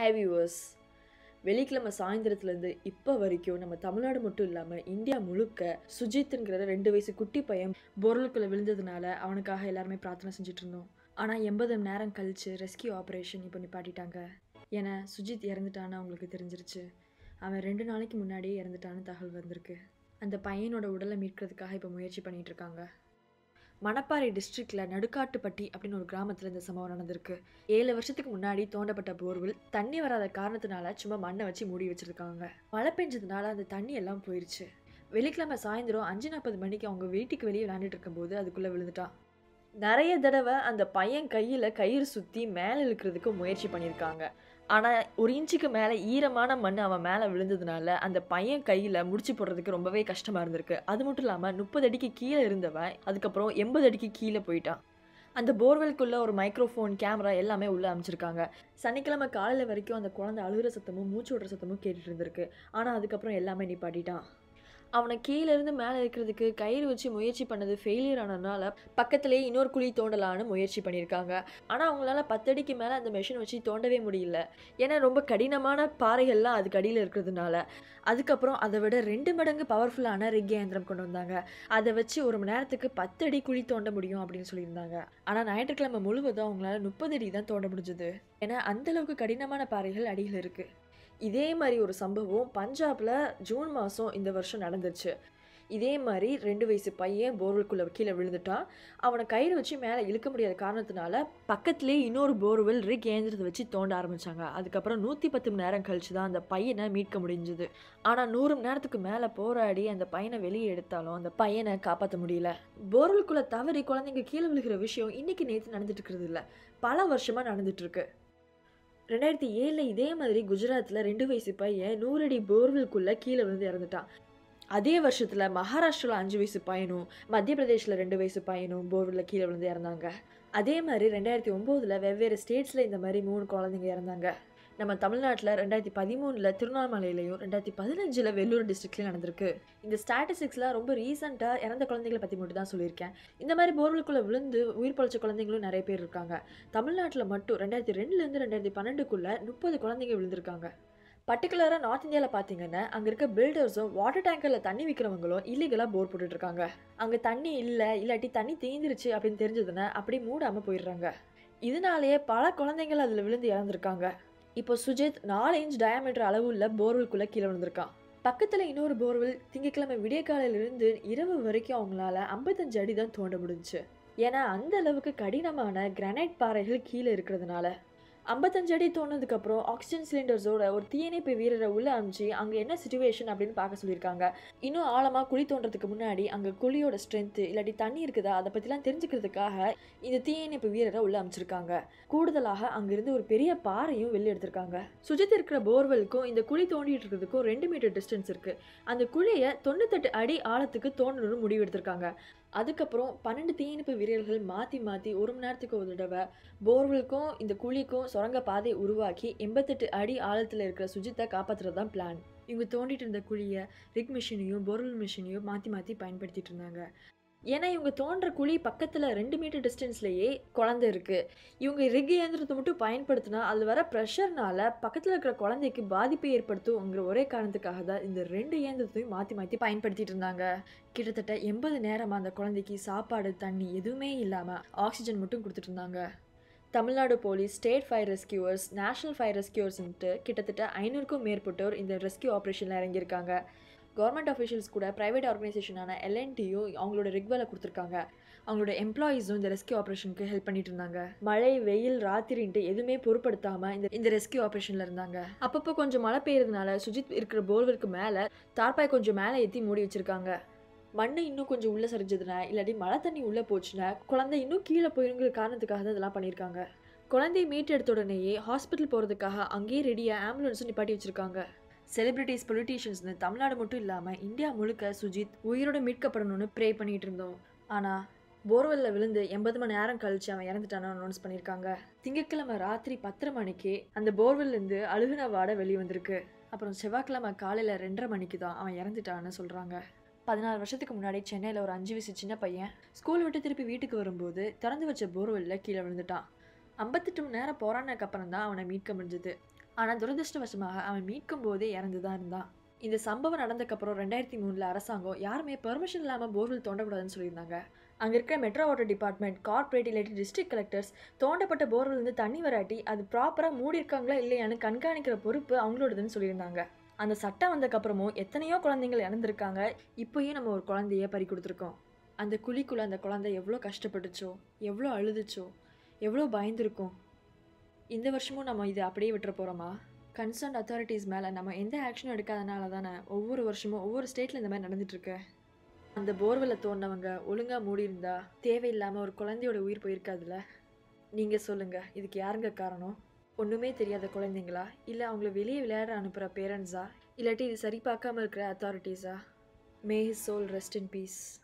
ஹேவியூவர்ஸ் வெள்ளிக்கிழமை சாயந்தரத்துலேருந்து இப்போ வரைக்கும் நம்ம தமிழ்நாடு மட்டும் இல்லாமல் இந்தியா முழுக்க சுஜித்துங்கிற ரெண்டு வயசு குட்டி பையன் பொருளுக்குள்ளே விழுந்ததுனால அவனுக்காக எல்லாருமே பிரார்த்தனை செஞ்சுட்டு இருந்தோம் ஆனால் எண்பது மணி நேரம் கழிச்சு ரெஸ்கியூ ஆப்ரேஷன் இப்போ நிப்பாட்டிட்டாங்க ஏன்னா சுஜித் இறந்துட்டான்னு அவங்களுக்கு தெரிஞ்சிருச்சு அவன் ரெண்டு நாளைக்கு முன்னாடியே இறந்துட்டான்னு தகவல் வந்திருக்கு அந்த பையனோட உடலை மீட்கிறதுக்காக இப்போ முயற்சி பண்ணிட்டு இருக்காங்க மணப்பாறை டிஸ்ட்ரிக்ட்ல நடுக்காட்டுப்பட்டி அப்படின்னு ஒரு கிராமத்தில் இந்த சம்பவம் நடந்திருக்கு ஏழு வருஷத்துக்கு முன்னாடி தோண்டப்பட்ட போர்வெல் தண்ணி வராத காரணத்தினால சும்மா மண்ணை வச்சு மூடி வச்சிருக்காங்க மழை பெஞ்சதுனால அந்த தண்ணி எல்லாம் போயிடுச்சு வெள்ளிக்கிழமை சாயந்தரம் அஞ்சு நாற்பது மணிக்கு அவங்க வீட்டுக்கு வெளியே விளையாண்டுட்டு இருக்கும்போது அதுக்குள்ளே விழுந்துட்டான் நிறைய தடவை அந்த பையன் கையில் கயிறு சுற்றி மேலே இழுக்கிறதுக்கு முயற்சி பண்ணியிருக்காங்க ஆனால் ஒரு இன்ச்சுக்கு மேலே ஈரமான மண் அவன் மேலே விழுந்ததுனால அந்த பையன் கையில் முடிச்சு போடுறதுக்கு ரொம்பவே கஷ்டமாக இருந்திருக்கு அது மட்டும் இல்லாமல் முப்பது அடிக்கு கீழே இருந்தவன் அதுக்கப்புறம் எண்பது அடிக்கு கீழே போயிட்டான் அந்த போர்வெல்குள்ளே ஒரு மைக்ரோஃபோன் கேமரா எல்லாமே உள்ளே அமைச்சிருக்காங்க சனிக்கிழமை காலையில் வரைக்கும் அந்த குழந்தை அழுகிற சத்தமும் மூச்சு விடுற சத்தமும் கேட்டுட்டு இருந்திருக்கு ஆனால் அதுக்கப்புறம் எல்லாமே நிப்பாட்டிட்டான் அவனை கீழே இருந்து மேலே இருக்கிறதுக்கு கயிறு வச்சு முயற்சி பண்ணது ஃபெயிலியர் ஆனதுனால பக்கத்துலேயே இன்னொரு குழி தோண்டலான்னு முயற்சி பண்ணியிருக்காங்க ஆனால் அவங்களால பத்தடிக்கு மேலே அந்த மெஷின் வச்சு தோண்டவே முடியல ஏன்னா ரொம்ப கடினமான பாறைகள்லாம் அதுக்கு அடியில் இருக்கிறதுனால அதுக்கப்புறம் அதை விட ரெண்டு மடங்கு பவர்ஃபுல்லான ரிக் இயந்திரம் கொண்டு வந்தாங்க அதை வச்சு ஒரு மணி நேரத்துக்கு பத்து அடி குழி தோண்ட முடியும் அப்படின்னு சொல்லியிருந்தாங்க ஆனால் ஞாயிற்றுக்கிழமை முழுவதும் அவங்களால முப்பது அடி தான் தோண்ட முடிஞ்சது ஏன்னா அந்தளவுக்கு கடினமான பாறைகள் அடியில் இருக்குது இதே மாதிரி ஒரு சம்பவம் பஞ்சாபில் ஜூன் மாதம் இந்த வருஷம் நடந்துச்சு இதே மாதிரி ரெண்டு வயசு பையன் போர்வெல்குள்ளே கீழே விழுந்துட்டான் அவனை கயிறு வச்சு மேலே இழுக்க முடியாத காரணத்தினால பக்கத்துலேயே இன்னொரு போர்வெல் ரிக் ஏந்திரத்தை வச்சு தோண்ட ஆரம்பித்தாங்க அதுக்கப்புறம் நூற்றி பத்து மணி நேரம் கழிச்சு தான் அந்த பையனை மீட்க முடிஞ்சுது ஆனால் நூறு மணி நேரத்துக்கு மேலே போராடி அந்த பையனை வெளியே எடுத்தாலும் அந்த பையனை காப்பாற்ற முடியல போர்வெல்குள்ளே தவறி குழந்தைங்க கீழே விழுகிற விஷயம் இன்னைக்கு நேற்று நடந்துட்டு இருக்கிறது இல்லை பல வருஷமாக நடந்துட்டு இருக்கு ரெண்டாயிரத்தி ஏழில் இதே மாதிரி குஜராத்தில் ரெண்டு வயசு பையன் நூறடி போர்வெல்குள்ளே கீழே விழுந்து இறந்துட்டான் அதே வருஷத்தில் மகாராஷ்டிராவில் அஞ்சு வயசு பையனும் மத்திய பிரதேஷில் ரெண்டு வயசு பையனும் போர்வெல்ல கீழே விழுந்து இறந்தாங்க அதே மாதிரி ரெண்டாயிரத்தி ஒம்போதில் வெவ்வேறு ஸ்டேட்ஸில் இந்த மாதிரி மூணு குழந்தைங்க இறந்தாங்க நம்ம தமிழ்நாட்டில் ரெண்டாயிரத்தி பதிமூணில் திருவண்ணாமலையிலையும் ரெண்டாயிரத்தி பதினஞ்சில் வெள்ளூர் டிஸ்ட்ரிக்ட்லையும் நடந்திருக்கு இந்த ஸ்டாட்டிஸ்டிக்ஸ்லாம் ரொம்ப ரீசெண்டாக இறந்த குழந்தைகளை பற்றி மட்டும் தான் சொல்லியிருக்கேன் இந்த மாதிரி போர்வெல்குள்ளே விழுந்து உயிர் பழிச்ச குழந்தைங்களும் நிறைய பேர் இருக்காங்க தமிழ்நாட்டில் மட்டும் ரெண்டாயிரத்தி ரெண்டுலேருந்து ரெண்டாயிரத்தி பன்னெண்டுக்குள்ளே முப்பது குழந்தைங்க விழுந்திருக்காங்க பர்டிகுலராக நார்த் இந்தியாவில் பார்த்தீங்கன்னா அங்கே இருக்க பில்டர்ஸும் வாட்டர் டேங்கரில் தண்ணி விற்கிறவங்களும் இல்லீகலாக போர் போட்டுட்ருக்காங்க அங்கே தண்ணி இல்லை இல்லாட்டி தண்ணி தீந்துருச்சு அப்படின்னு தெரிஞ்சதுன்னா அப்படி மூடாமல் போயிடுறாங்க இதனாலேயே பல குழந்தைங்கள் அதில் விழுந்து இறந்துருக்காங்க இப்போ சுஜித் நாலு இன்ச் டயாமீட்டர் அளவு உள்ள போர்வெல்குள்ளே கீழே விழுந்திருக்கான் பக்கத்தில் இன்னொரு போர்வெல் திங்கக்கிழமை விடிய காலையிலிருந்து இரவு வரைக்கும் அவங்களால ஐம்பத்தஞ்சு அடி தான் தோண்ட முடிஞ்சுச்சு ஏன்னா அந்த அளவுக்கு கடினமான கிரானைட் பாறைகள் கீழே இருக்கிறதுனால ஐம்பத்தஞ்சு அடி தோணுனதுக்கப்புறம் ஆக்சிஜன் சிலிண்டர்ஸோட ஒரு தீயணைப்பு வீரரை உள்ளே அனுப்பிச்சு அங்கே என்ன சுச்சுவேஷன் அப்படின்னு பார்க்க சொல்லியிருக்காங்க இன்னும் ஆழமாக குழி தோன்றதுக்கு முன்னாடி அங்கே குழியோட ஸ்ட்ரென்த்து இல்லாட்டி தண்ணி இருக்குதா அதை பற்றிலாம் தெரிஞ்சுக்கிறதுக்காக இந்த தீயணைப்பு வீரரை உள்ளே அமைச்சிருக்காங்க கூடுதலாக அங்கிருந்து ஒரு பெரிய பாறையும் வெளியே எடுத்திருக்காங்க சுஜித் இருக்கிற போர்வெலுக்கும் இந்த குழி தோண்டிட்டு இருக்கிறதுக்கும் ரெண்டு மீட்டர் டிஸ்டன்ஸ் இருக்குது அந்த குழியை தொண்ணூத்தெட்டு அடி ஆழத்துக்கு தோண்டணும்னு முடிவு எடுத்திருக்காங்க அதுக்கப்புறம் பன்னெண்டு தீயணைப்பு வீரர்கள் மாற்றி மாற்றி ஒரு மணி நேரத்துக்கு ஒரு தடவை போர்வெலுக்கும் இந்த குழிக்கும் சுரங்க பாதை உருவாக்கி எண்பத்தெட்டு அடி ஆழத்தில் இருக்கிற சுஜித்தை காப்பாற்றுறது தான் பிளான் இவங்க தோண்டிட்டு இருந்த குழியை ரிக் மிஷினையும் போர்வெல் மிஷினையும் மாற்றி மாற்றி பயன்படுத்திட்டு இருந்தாங்க ஏன்னா இவங்க தோன்ற குழி பக்கத்தில் ரெண்டு மீட்டர் டிஸ்டன்ஸ்லேயே குழந்தை இருக்குது இவங்க ரிக் இயந்திரத்தை மட்டும் பயன்படுத்தினா அதில் வர ப்ரெஷர்னால பக்கத்தில் இருக்கிற குழந்தைக்கு பாதிப்பை ஏற்படுத்துங்கிற ஒரே காரணத்துக்காக தான் இந்த ரெண்டு இயந்திரத்தையும் மாற்றி மாற்றி பயன்படுத்திட்டு இருந்தாங்க கிட்டத்தட்ட எண்பது நேரமாக அந்த குழந்தைக்கு சாப்பாடு தண்ணி எதுவுமே இல்லாமல் ஆக்சிஜன் மட்டும் கொடுத்துட்டு இருந்தாங்க Tamil Nadu police state fire rescuers national fire ரெஸ்கியூவர்ஸ்ன்ட்டு கிட்டத்தட்ட ஐநூறுக்கும் மேற்பட்டோர் இந்த ரெஸ்கியூ ஆப்ரேஷனில் இறங்கியிருக்காங்க கவர்மெண்ட் அஃபிஷியல்ஸ் கூட ப்ரைவேட் ஆர்கனைசேஷனான எல்என்டியும் அவங்களோட ரிக்வேலை கொடுத்துருக்காங்க அவங்களோட எம்ப்ளாயீஸும் இந்த ரெஸ்கியூ ஆப்ரேஷனுக்கு ஹெல்ப் பண்ணிட்டு இருந்தாங்க மழை வெயில் ராத்திரின்ட்டு எதுவுமே பொருட்படுத்தாமல் இந்த இந்த ரெஸ்கியூ ஆப்ரேஷனில் இருந்தாங்க அப்பப்போ கொஞ்சம் மழை பெய்யறதுனால சுஜித் இருக்கிற போர்வருக்கு மேலே தார்பாய் கொஞ்சம் மேலே ஏற்றி மூடி வச்சுருக்காங்க மண் இன்னும் கொஞ்சம் உள்ளே சரிஞ்சதுனா இல்லாட்டி மழை தண்ணி உள்ளே போச்சுன்னா குழந்தை இன்னும் கீழே போயிருங்கிற காரணத்துக்காக தான் இதெல்லாம் பண்ணியிருக்காங்க குழந்தையை மீட்டு எடுத்த உடனேயே ஹாஸ்பிட்டல் போகிறதுக்காக அங்கேயே ரெடியாக ஆம்புலன்ஸும் நிப்பாட்டி வச்சுருக்காங்க செலிபிரிட்டிஸ் பொலிட்டீஷியன்ஸ்னு தமிழ்நாடு மட்டும் இல்லாமல் இந்தியா முழுக்க சுஜித் உயிரோட மீட்கப்படணும்னு ப்ரே பண்ணிட்டு இருந்தோம் ஆனால் போர்வெல்ல விழுந்து எண்பது மணி நேரம் கழிச்சு அவன் இறந்துட்டானு அனௌன்ஸ் பண்ணியிருக்காங்க திங்கட்கிழமை ராத்திரி பத்தரை மணிக்கு அந்த போர்வெல்லேருந்து அழுகுன வாடை வெளியே வந்திருக்கு அப்புறம் செவ்வாய்க்கிழமை காலையில் ரெண்டரை மணிக்கு தான் அவன் இறந்துட்டான்னு சொல்கிறாங்க பதினாறு வருஷத்துக்கு முன்னாடி சென்னையில் ஒரு அஞ்சு வயசு சின்ன பையன் ஸ்கூல் விட்டு திருப்பி வீட்டுக்கு வரும்போது திறந்து வச்ச போர்வெல்ல கீழே விழுந்துட்டான் ஐம்பத்தெட்டு மணி நேரம் போராடினதுக்கு அப்புறம் தான் அவனை மீட்க முடிஞ்சது ஆனால் துரதிருஷ்டவசமாக அவன் மீட்கும் போதே இறந்து தான் இருந்தான் இந்த சம்பவம் நடந்தக்கப்புறம் ரெண்டாயிரத்தி மூணில் அரசாங்கம் யாருமே பெர்மிஷன் இல்லாமல் போர்வெல் தோண்டக்கூடாதுன்னு சொல்லியிருந்தாங்க அங்கே இருக்கிற மெட்ரோ வாட்டர் டிபார்ட்மெண்ட் கார்ப்பரேட் இல்லாட்டி டிஸ்ட்ரிக்ட் கலெக்டர்ஸ் தோண்டப்பட்ட போர்வெல் இருந்து தண்ணி வராட்டி அது ப்ராப்பராக மூடி இருக்காங்களா இல்லையான்னு கண்காணிக்கிற பொறுப்பு அவங்களோடதுன்னு சொல்லியிருந்தாங்க அந்த சட்டம் வந்தக்கப்புறமும் எத்தனையோ குழந்தைங்கள் இறந்துருக்காங்க இப்போயும் நம்ம ஒரு குழந்தைய பறி கொடுத்துருக்கோம் அந்த குழிக்குள்ள அந்த குழந்தை எவ்வளோ கஷ்டப்பட்டுச்சோ எவ்வளோ அழுதுச்சோ எவ்வளோ பயந்துருக்கும் இந்த வருஷமும் நம்ம இதை அப்படியே விட்டுற போகிறோமா கன்சர்ன் அத்தாரிட்டிஸ் மேலே நம்ம எந்த ஆக்ஷனும் எடுக்காதனால தானே ஒவ்வொரு வருஷமும் ஒவ்வொரு ஸ்டேட்டில் இந்த மாதிரி நடந்துட்டுருக்கு அந்த போர்வெல்ல தோண்டவங்க ஒழுங்காக மூடி இருந்தா தேவையில்லாமல் ஒரு குழந்தையோட உயிர் போயிருக்காதுல்ல நீங்கள் சொல்லுங்கள் இதுக்கு யாருங்க காரணம் ஒன்றுமே தெரியாத குழந்தைங்களா இல்லை அவங்கள வெளியே விளையாட அனுப்புகிற பேரண்ட்ஸா இல்லாட்டி இது சரி பார்க்காம இருக்கிற அத்தாரிட்டிஸா may his soul rest in piece